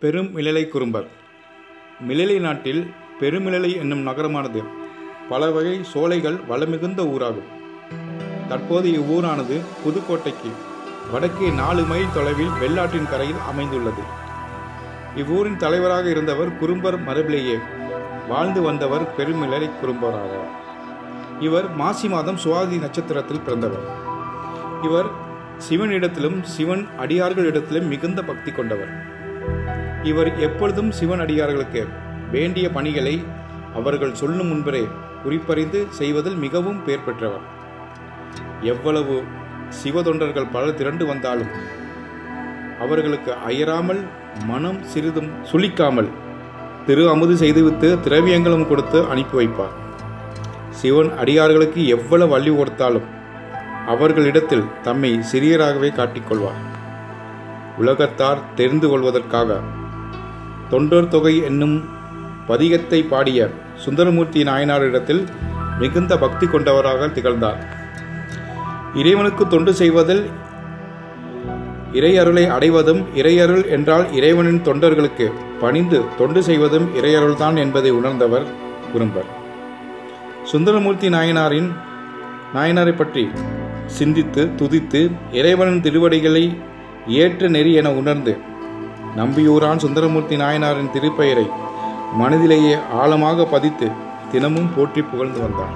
பெரும் மிளலை குறும்பர் மிளலை நாட்டில் பெருமிளலை என்னும் நகரமானது பல வகை சோலைகள் வளமிகுந்த ஊராகும் தற்போது இவ்வூரானது புதுக்கோட்டைக்கு வடக்கே நாலு மைல் தொலைவில் வெள்ளாற்றின் கரையில் அமைந்துள்ளது இவ்வூரின் தலைவராக இருந்தவர் குறும்பர் மரபிலேயே வாழ்ந்து வந்தவர் பெருமிளலை குறும்பர் ஆவார் இவர் மாசி மாதம் சுவாதி நட்சத்திரத்தில் பிறந்தவர் இவர் சிவனிடத்திலும் சிவன் அடியார்களிடத்திலும் மிகுந்த பக்தி கொண்டவர் இவர் எப்பொழுதும் சிவன் அடியார்களுக்கு வேண்டிய பணிகளை அவர்கள் சொல்லும் முன்பரே குறிப்பறிந்து செய்வதில் மிகவும் பெயர் பெற்றவர் எவ்வளவு சிவதொண்டர்கள் பலர் திரண்டு வந்தாலும் அவர்களுக்கு அயராமல் மனம் சிறிதும் சுளிக்காமல் திரு அமுது செய்துவிட்டு திரவியங்களும் கொடுத்து அனுப்பி வைப்பார் சிவன் அடியார்களுக்கு எவ்வளவு வள்ளி கொடுத்தாலும் அவர்களிடத்தில் தம்மை சிறியராகவே காட்டிக்கொள்வார் உலகத்தார் தெரிந்து கொள்வதற்காக தொண்டர் தொகை என்னும் பதிகத்தை பாடிய சுந்தரமூர்த்தி நாயனாரிடத்தில் மிகுந்த பக்தி கொண்டவராக திகழ்ந்தார் இறைவனுக்கு தொண்டு செய்வதில் இறையருளை அடைவதும் இறையருள் என்றால் இறைவனின் தொண்டர்களுக்கு பணிந்து தொண்டு செய்வதும் இறையருள்தான் என்பதை உணர்ந்தவர் குறும்பர் சுந்தரமூர்த்தி நாயனாரின் நாயனாரை பற்றி சிந்தித்து துதித்து இறைவனின் திருவடிகளை ஏற்ற நெறி என உணர்ந்து நம்பியூரான் சுந்தரமூர்த்தி நாயனாரின் திருப்பெயரை மனதிலேயே ஆழமாக பதித்து தினமும் போற்றி புகழ்ந்து வந்தார்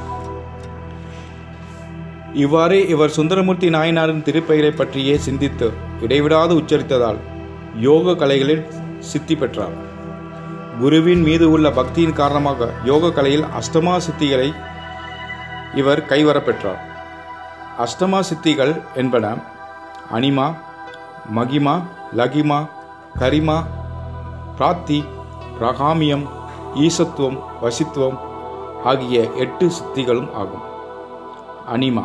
இவ்வாறே இவர் சுந்தரமூர்த்தி நாயனாரின் திருப்பெயரை பற்றியே சிந்தித்து இடைவிடாது உச்சரித்ததால் யோக கலைகளில் சித்தி பெற்றார் குருவின் மீது உள்ள பக்தியின் காரணமாக யோக கலையில் அஷ்டமா சித்திகளை இவர் கைவரப்பெற்றார் அஷ்டமா சித்திகள் என்பன அனிமா மகிமா லகிமா கரிமா பிராத்தி ரகாமியம் ஈசத்துவம் வசித்துவம் ஆகிய எட்டு சித்திகளும் ஆகும் அனிமா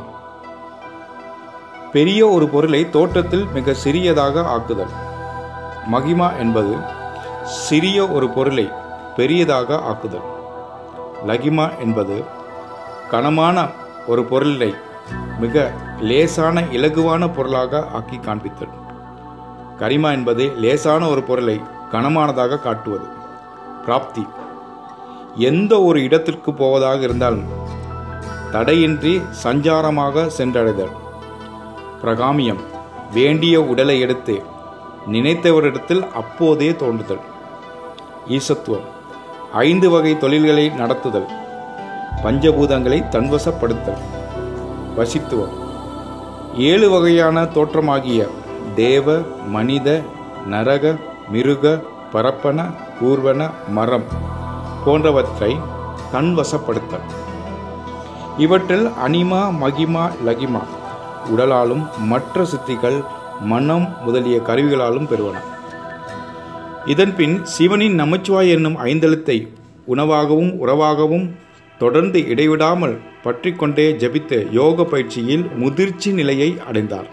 பெரிய ஒரு பொருளை தோற்றத்தில் மிக சிறியதாக ஆக்குதல் மகிமா என்பது சிறிய ஒரு பொருளை பெரியதாக ஆக்குதல் லகிமா என்பது கனமான ஒரு பொருளை மிக லேசான இலகுவான பொருளாக ஆக்கி காண்பித்தல் கரிமா என்பது லேசான ஒரு பொருளை கனமானதாக காட்டுவது பிராப்தி எந்த ஒரு இடத்திற்கு போவதாக இருந்தாலும் தடையின்றி சஞ்சாரமாக சென்றடைதல் பிரகாமியம் வேண்டிய உடலை எடுத்து நினைத்தவரிடத்தில் அப்போதே தோன்றுதல் ஈசத்துவம் ஐந்து வகை தொழில்களை நடத்துதல் பஞ்சபூதங்களை தன்வசப்படுத்தல் வசித்துவம் ஏழு வகையான தோற்றமாகிய தேவ மனித நரக மிருக பரப்பன கூர்வன மரம் போன்றவற்றை தன்வசப்படுத்தல் இவற்றில் அனிமா மகிமா லகிமா உடலாலும் மற்ற சித்திகள் மனம் முதலிய கருவிகளாலும் பெறுவன இதன்பின் சிவனின் நமச்சிவாய் என்னும் ஐந்தெழுத்தை உணவாகவும் உறவாகவும் தொடர்ந்து இடைவிடாமல் பற்றி கொண்டே ஜபித்து யோக பயிற்சியில் முதிர்ச்சி நிலையை அடைந்தார்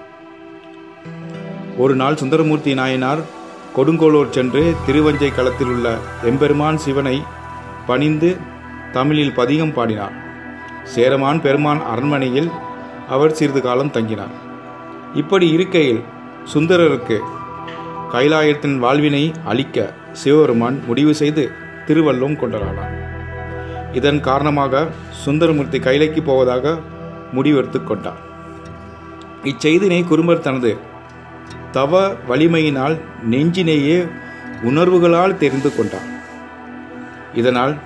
ஒரு நாள் சுந்தரமூர்த்தி நாயனார் கொடுங்கோளூர் சென்று திருவஞ்சை களத்தில் உள்ள எம்பெருமான் சிவனை பணிந்து தமிழில் பதிகம் பாடினார் சேரமான் பெருமான் அரண்மனையில் அவர் சிறிது காலம் தங்கினார் இப்படி இருக்கையில் சுந்தரருக்கு கைலாயத்தின் வாழ்வினை அளிக்க சிவபெருமான் முடிவு செய்து திருவள்ளம் கொண்டரானார் இதன் காரணமாக சுந்தரமூர்த்தி கைலைக்கு போவதாக முடிவெடுத்து கொண்டார் இச்செய்தினை குறும்பர் தனது தவ வலிமையினால் நெஞ்சினேயே உணர்வுகளால் தெரிந்து கொண்டார் இதனால்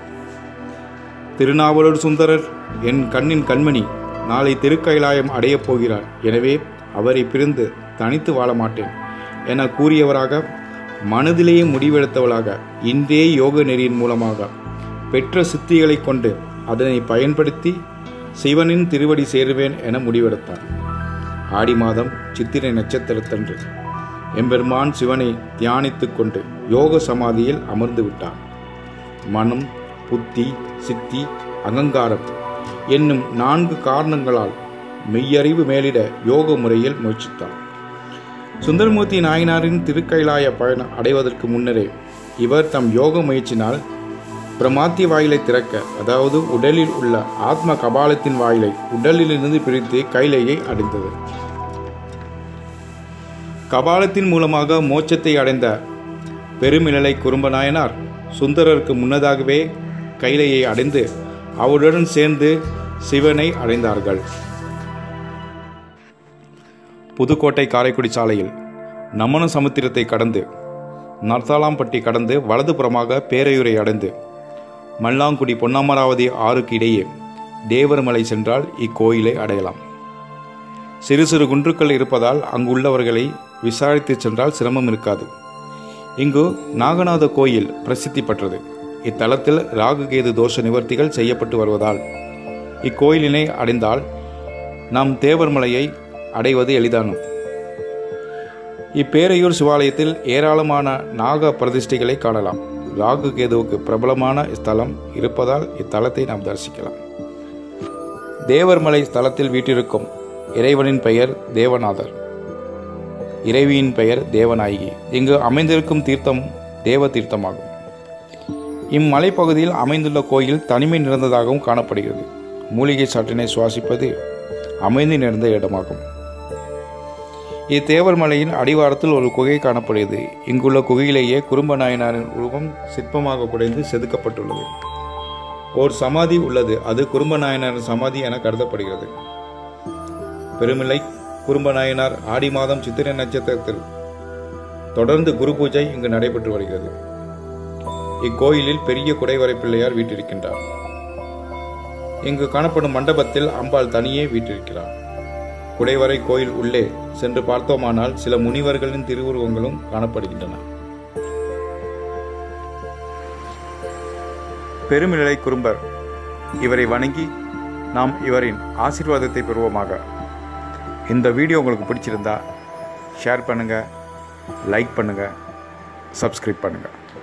திருநாவலூர் சுந்தரர் என் கண்ணின் கண்மணி நாளை திருக்கைலாயம் அடையப் போகிறார் எனவே அவரை பிரிந்து தனித்து வாழ மாட்டேன் என கூறியவராக மனதிலேயே முடிவெடுத்தவளாக இன்றே யோக நெறியின் மூலமாக பெற்ற சித்திகளைக் கொண்டு அதனை பயன்படுத்தி சிவனின் திருவடி சேருவேன் என முடிவெடுத்தார் ஆடி மாதம் சித்திரை நட்சத்திரத்தன்று எம்பெருமான் சிவனை தியானித்துக் கொண்டு யோக சமாதியில் அமர்ந்து விட்டார் மனம் புத்தி சித்தி அகங்காரம் என்னும் நான்கு காரணங்களால் மெய்யறிவு மேலிட யோக முறையில் முயற்சித்தார் சுந்தரமூர்த்தி நாயனாரின் திருக்கைலாய பயணம் அடைவதற்கு முன்னரே இவர் தம் யோக முயற்சினால் பிரமாத்திய வாயிலை திறக்க அதாவது உடலில் உள்ள ஆத்ம கபாலத்தின் வாயிலை உடலிலிருந்து பிரித்து கைலையை அடைந்தது கபாலத்தின் மூலமாக மோட்சத்தை அடைந்த பெருமிழலை குறும்ப நாயனார் சுந்தரருக்கு முன்னதாகவே கைலையை அடைந்து அவருடன் சேர்ந்து சிவனை அடைந்தார்கள் புதுக்கோட்டை காரைக்குடி சாலையில் நமன சமுத்திரத்தை கடந்து நர்த்தாலாம்பட்டி கடந்து வலதுபுறமாக பேரையூரை அடைந்து மல்லாங்குடி பொன்னமராவதி ஆறுக்கு இடையே தேவர்மலை சென்றால் இக்கோயிலை அடையலாம் சிறு சிறு குன்றுக்கள் இருப்பதால் அங்குள்ளவர்களை விசாரித்து சென்றால் சிரமம் இருக்காது இங்கு நாகநாத கோயில் பிரசித்தி பெற்றது இத்தலத்தில் ராகுகேது தோஷ நிவர்த்திகள் செய்யப்பட்டு வருவதால் இக்கோயிலினை அடைந்தால் நாம் தேவர்மலையை அடைவது எளிதானும் இப்பேரையூர் சிவாலயத்தில் ஏராளமான நாக பிரதிஷ்டைகளை காணலாம் ராகு கேதுவுக்கு பிரபலமான ஸ்தலம் இருப்பதால் இத்தலத்தை நாம் தரிசிக்கலாம் தேவர்மலை ஸ்தலத்தில் வீட்டிருக்கும் இறைவனின் பெயர் தேவநாதர் இறைவியின் பெயர் தேவநாயகி இங்கு அமைந்திருக்கும் தீர்த்தம் தேவ தீர்த்தமாகும் இம்மலைப்பகுதியில் அமைந்துள்ள கோயில் தனிமை நிறைந்ததாகவும் காணப்படுகிறது மூலிகை சாற்றினை சுவாசிப்பது அமைதி நிறைந்த இடமாகும் இத்தேவர்மலையின் அடிவாரத்தில் ஒரு குகை காணப்படுகிறது இங்குள்ள குகையிலேயே குறும்ப நாயனாரின் உருவம் சிற்பமாக குடைந்து செதுக்கப்பட்டுள்ளது ஓர் சமாதி உள்ளது அது குறும்ப நாயனாரின் சமாதி என கருதப்படுகிறது பெருமிலை குறும்ப நாயனார் ஆடி மாதம் சித்திரை நட்சத்திரத்தில் தொடர்ந்து குரு பூஜை இங்கு நடைபெற்று வருகிறது இக்கோயிலில் பெரிய குடைவரை பிள்ளையார் வீட்டிருக்கின்றார் இங்கு காணப்படும் மண்டபத்தில் அம்பாள் தனியே வீட்டிருக்கிறார் குடைவரை கோயில் உள்ளே சென்று பார்த்தோமானால் சில முனிவர்களின் திருவுருவங்களும் காணப்படுகின்றன பெருமிழலை குறும்பர் இவரை வணங்கி நாம் இவரின் ஆசீர்வாதத்தை பெறுவோமாக இந்த வீடியோ உங்களுக்கு பிடிச்சிருந்தா ஷேர் பண்ணுங்கள் லைக் பண்ணுங்கள் சப்ஸ்கிரைப் பண்ணுங்கள்